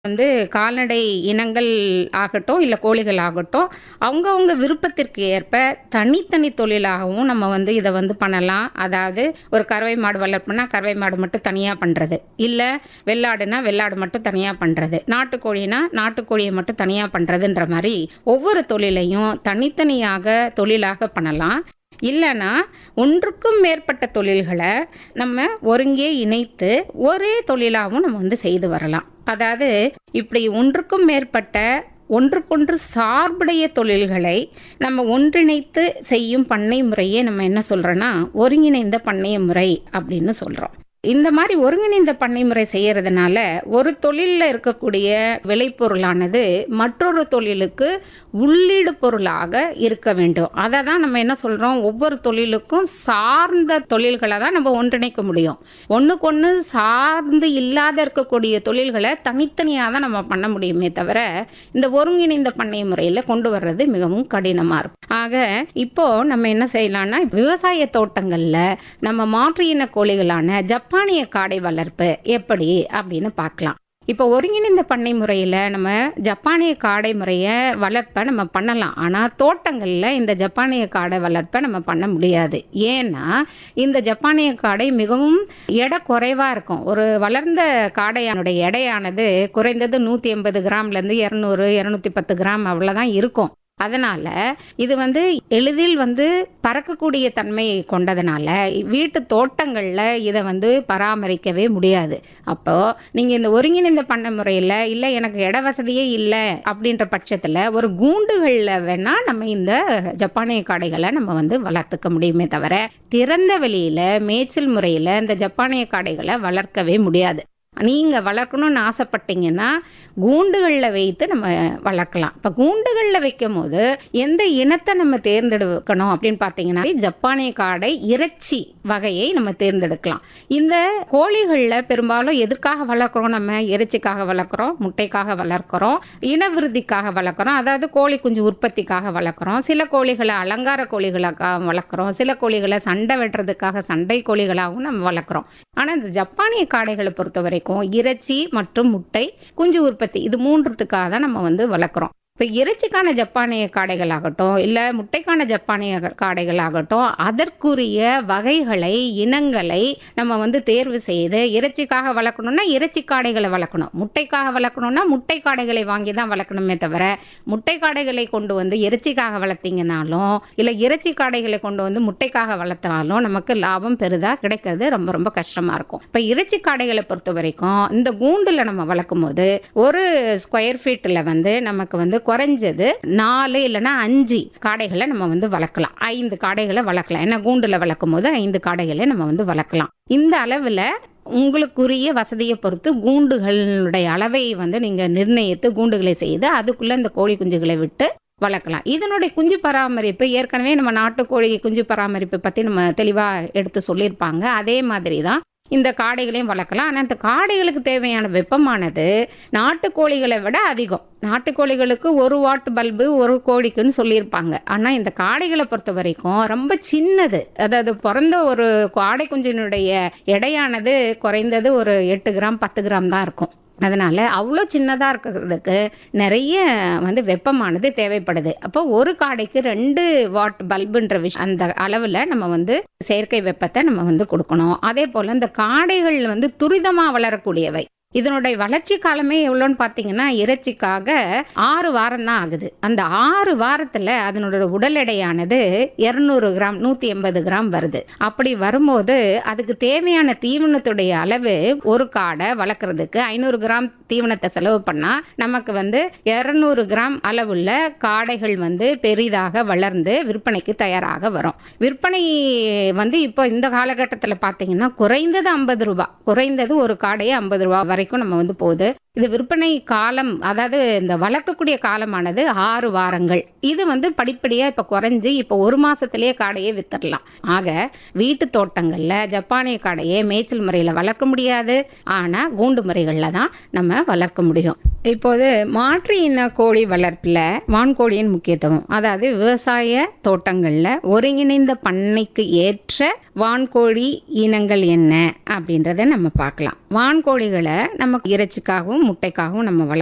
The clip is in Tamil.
வந்து கால்நடை இனங்கள் ஆகட்டும், இல்ல கோழிகள் ஆகட்டும், அவங்கவங்க விருப்பத்திற்கு ஏற்ப தனித்தனி தொழிலாகவும் நம்ம வந்து இத வந்து பண்ணலாம். அதாவது ஒரு கறவை மாடு வளர்ப்புனா, கறவை மாடு மட்டும் தனியா பண்றது. இல்ல வெள்ளாடுனா, வெள்ளாடு மட்டும் தனியா பண்றது. நாட்டுக்கோழினா, நாட்டுக்கோழிய மட்டும் தனியா பண்றதுன்ற மாரி ஒவ்வொரு தொழிலையும் தனித்தனியாக தொழிலாக பண்ணலாம். இல்லன்னா, ஒன்றுக்கும் மேற்பட்ட தொழில்கள நம்ம ஒருங்கே இணைத்து ஒரே தொழிலாவும் நம்ம வந்து செய்து வரலாம். அதாவது இப்படி ஒன்றுக்கும் மேற்பட்ட ஒன்றுக்கொன்று சார்புடைய தொழில்களை நம்ம ஒன்றிணைத்து செய்யும் பண்ணை முறையே நம்ம என்ன சொல்றோம்னா, ஒருங்கிணைந்த பண்ணைய முறை அப்படின்னு சொல்றோம். இந்த மாரி ஒருங்கிணைந்த பண்ணை முறை செய்யறதுனால, ஒரு தொழில்ல இருக்கக்கூடிய விளைபொருளானது மற்றொரு தொழிலுக்கு உள்ளீடு பொருளாக இருக்க வேண்டும். அத தான் நம்ம என்ன சொல்றோம், ஒவ்வொரு தொழிலுக்கும் சார்ந்த தொழில்கள தான் நம்ம ஒன்றிணைக்க முடியும். ஒண்ணுக்கொண்ணு சார்ந்து இல்லாத இருக்கக்கூடிய தொழில்கள தனித்தனியா தான் நம்ம பண்ண முடியுமே தவிர, இந்த ஒருங்கிணைந்த பண்ணை முறையில கொண்டு வர்றது மிகவும் கடினமா இருக்கும். ஆக, இப்போ நம்ம என்ன செய்யலாம்னா, விவசாய தோட்டங்கள்ல நம்ம மாற்று இன கோழிகளான ஜப்பானிய காடை வளர்ப்பு எப்படி அப்படின்னு பார்க்கலாம். இப்போ ஒருங்கிணைந்த பண்ணை முறையில நம்ம ஜப்பானிய காடை முறைய வளர்ப்ப நம்ம பண்ணலாம். ஆனா, தோட்டங்கள்ல இந்த ஜப்பானிய காடை வளர்ப்ப நம்ம பண்ண முடியாது. ஏன்னா, இந்த ஜப்பானிய காடை மிகவும் எடை குறைவா இருக்கும். ஒரு வளர்ந்த காடையானுடைய எடையானது குறைந்தது 180 கிராம்லேருந்து 200, 210 கிராம் அவ்வளோதான் இருக்கும். அதனால, இது வந்து எளிதில் வந்து பறக்கக்கூடிய தன்மை கொண்டதுனால, வீட்டு தோட்டங்கள்ல இத வந்து பராமரிக்கவே முடியாது. அப்போ, நீங்க இந்த ஒருங்கிணைந்த பண்ணை முறையில, இல்ல எனக்கு இட வசதியே இல்ல அப்படின்ற பட்சத்துல, ஒரு கூண்டுகள்ல வேணா நம்ம இந்த ஜப்பானிய காடைகள நம்ம வந்து வளர்த்துக்க முடியுமே தவிர, திறந்த வெளியில மேய்ச்சல் முறையில இந்த ஜப்பானிய காடைகள வளர்க்கவே முடியாது. நீங்க வளர்க்கணும்னு ஆசைப்பட்டீங்கன்னா, கூண்டுகள்ல வைத்து நம்ம வளர்க்கலாம். இப்ப கூண்டுகள்ல வைக்கும்போது, எந்த இனத்த நம்ம தேர்ந்தெடுக்கணும் அப்படின்னு பார்த்தீங்கன்னா, ஜப்பானிய காடை இறைச்சி வகையை நம்ம தேர்ந்தெடுக்கலாம். இந்த கோழிகள்ல பெரும்பாலும் எதற்காக வளர்க்கிறோம் நம்ம? இறைச்சிக்காக வளர்க்கிறோம், முட்டைக்காக வளர்க்கிறோம், இனவிருத்திக்காக வளர்க்கிறோம். அதாவது கோழி குஞ்சு உற்பத்திக்காக வளர்க்கிறோம். சில கோழிகள அலங்கார கோழிகளுக்காக வளர்க்கிறோம். சில கோழிகள சண்டை விடுறதுக்காக சண்டை கோழிகளாகவும் நம்ம வளர்க்கிறோம். ஆனா, இந்த ஜப்பானிய காடைகள பொறுத்தவரைக்கும் இறைச்சி மற்றும் முட்டை, குஞ்சு உற்பத்தி இது 3த்துக்காக தான் நம்ம வந்து வளர்க்கிறோம். இப்ப இறைச்சிக்கான ஜப்பானிய காடைகளாகட்டும், இல்ல முட்டைக்கான ஜப்பானிய காடைகளாகட்டும், அதற்குரிய வகைகளை, இனங்களை நம்ம வந்து தேர்வு செய்து, இறைச்சிக்காக வளர்க்கணும்னா இறைச்சி காடைகள வளர்க்கணும். முட்டைக்காக வளர்க்கணும்னா முட்டை காடைகளை வாங்கி தான் வளர்க்கணுமே தவிர, முட்டை காடைகளை கொண்டு வந்து இறைச்சிக்காக வளர்த்தீங்கனாலும், இல்ல இறைச்சி காடைகளை கொண்டு வந்து முட்டைக்காக வளர்த்தாலும் நமக்கு லாபம் பெரிதா கிடைக்கிறது ரொம்ப ரொம்ப கஷ்டமா இருக்கும். இப்ப இறைச்சி காடைகள பொறுத்தவரைக்கும், இந்த கூண்டுல நம்ம வளர்க்கும்போது, ஒரு ஸ்கொயர் ஃபீட்ல வந்து நமக்கு வந்து குறைஞ்சது 4 இல்லன்னா 5 காடைகள நம்ம வந்து வளர்க்கலாம். 5 காடைகள வளர்க்கலாம். ஏன்னா, கூண்டுல வளர்க்கும்போது 5 காடைகள நம்ம வந்து வளர்க்கலாம். இந்த அளவுல உங்களுக்குரிய வசதிய பொறுத்து கூண்டுகளுடைய அளவை வந்து நீங்க நிர்ணயித்து கூண்டுகளை செய்து, அதுக்குள்ள இந்த கோழி குஞ்சுகளை விட்டு வளர்க்கலாம். இதனுடைய குஞ்சு பராமரிப்பு ஏற்கனவே நம்ம நாட்டுக்கோழி குஞ்சு பராமரிப்பு பத்தி நம்ம தெளிவா எடுத்து சொல்லியிருப்பாங்க. அதே மாதிரி தான் இந்த காடைகளையும் வளர்க்கலாம். ஆனா, இந்த காடைகளுக்கு தேவையான வெப்பமானது நாட்டுக்கோழிகள விட அதிகம். நாட்டுக்கோழிகளுக்கு 1 வாட் பல்பு ஒரு கோழிக்குன்னு சொல்லியிருப்பாங்க. ஆனா, இந்த காடைகள பொறுத்தவரைக்கும் ரொம்ப சின்னது. அதாவது பொறந்த ஒரு காடை குஞ்சினுடைய எடையானது குறைந்தது ஒரு 8 கிராம், 10 கிராம் தான் இருக்கும். அதனால, அவ்ளோ சின்னதா இருக்கிறதுக்கு நெறைய வந்து வெப்பமானது தேவைப்படுது. அப்போ ஒரு காடைக்கு 2 வாட் பல்புன்ற விஷ் அந்த அளவுல நம்ம வந்து செயற்கை வெப்பத்த நம்ம வந்து குடுக்கணும். அதேபோல இந்த காடைகள் வந்து துரிதமா வளரக்கூடியவை. இதனுடைய வளர்ச்சி காலமே எவ்வளோன்னு பார்த்தீங்கன்னா, இறைச்சிக்காக 6 வாரம் தான் ஆகுது. அந்த 6 வாரத்துல அதனோட உடல் எடையானது 200 கிராம், 180 கிராம் வருது. அப்படி வரும்போது, அதுக்கு தேவையான தீவனத்துடைய அளவு ஒரு காடை வளர்க்கறதுக்கு 500 கிராம் தீவனத்த செலவு பண்ணா, நமக்கு வந்து 200 கிராம் அளவுள்ள காடைகள் வந்து பெரிதாக வளர்ந்து விற்பனைக்கு தயாராக வரும். விற்பனை வந்து இப்போ இந்த காலகட்டத்துல பார்த்தீங்கன்னா, குறைந்தது ரூ. 50 குறைந்தது ஒரு காடையே ரூ. 50 வரைக்கும் நம்ம வந்து போகுது. இது விற்பனை காலம் அதாவது இந்த வளர்க்கக்கூடிய காலமானது 6 வாரங்கள். இது வந்து படிப்படியா இப்ப குறைஞ்சு இப்ப 1 மாசத்திலேயே காடையே வித்துறலாம். ஆக, வீட்டு தோட்டங்கள்ல ஜப்பானிய காடையை மேய்ச்சல் முறையில வளர்க்க முடியாது. ஆனா, கூண்டு முறைகள்ல தான் நம்ம வளர்க்க முடியும். இப்போது மாற்று இன கோழி வளர்ப்பில் வான்கோழியின் முக்கியத்துவம் அதாவது விவசாய தோட்டங்களில் ஒருங்கிணைந்த பண்ணைக்கு ஏற்ற வான்கோழி இனங்கள் என்ன அப்படின்றத நம்ம பார்க்கலாம் வான்கோழிகளை நம்ம இறைச்சிக்காகவும் முட்டைக்காகவும் நம்ம வளர்க்கலாம்